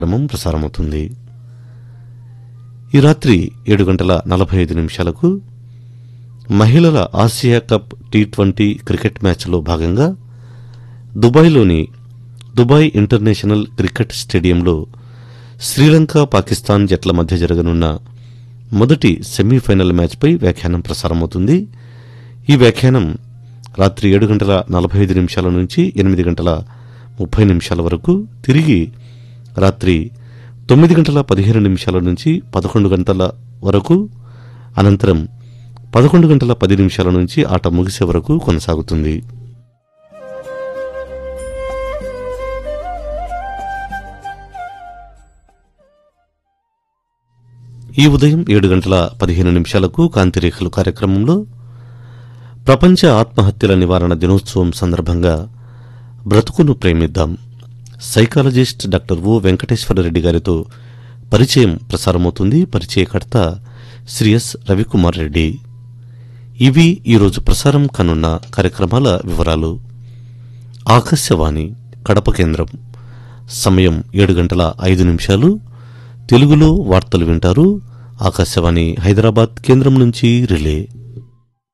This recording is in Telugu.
కార్యక్రమం ప్రసారమవుతుంది ఈ రాత్రి ఏడు గంటల నలభై ఐదు నిమిషాలకు మహిళల Asia cup T twenty cricket మ్యాచ్లో భాగంగా దుబాయ్లోని దుబాయ్ ఇంటర్నేషనల్ క్రికెట్ స్టేడియంలో శ్రీలంక పాకిస్తాన్ జట్ల మధ్య జరగనున్న మొదటి సెమీఫైనల్ మ్యాచ్పై వ్యాఖ్యానం ప్రసారమవుతుంది ఈ వ్యాఖ్యానం రాత్రి ఏడు గంటల నలభై ఐదు నిమిషాల నుంచి ఎనిమిది గంటల ముప్పై నిమిషాల వరకు తిరిగి రాత్రి తొమ్మిది గంటల పదిహేను నిమిషాల నుంచి పదకొండు గంటల వరకు అనంతరం పదకొండు గంటల పది నిమిషాల నుంచి ఆట ముగిసే వరకు కొనసాగుతుంది ఈ ఉదయం ఏడు గంటల పదిహేను నిమిషాలకు కాంతిరేఖలు కార్యక్రమంలో ప్రపంచ ఆత్మహత్యల నివారణ దినోత్సవం సందర్భంగా బ్రతుకును ప్రేమిద్దాం సైకాలజిస్ట్ డాక్టర్ ఓ వెంకటేశ్వరరెడ్డి గారితో పరిచయం ప్రసారమవుతుంది పరిచయకర్త శ్రీ ఎస్ రవికుమార్ రెడ్డి ఇవి ఈరోజు ప్రసారం కానున్న కార్యక్రమాల వివరాలు ఆకాశవాణి కడప కేంద్రం సమయం ఏడు గంటల ఐదు నిమిషాలు తెలుగులో వార్తలు వింటారు ఆకాశవాణి హైదరాబాద్ కేంద్రం నుంచి రిలే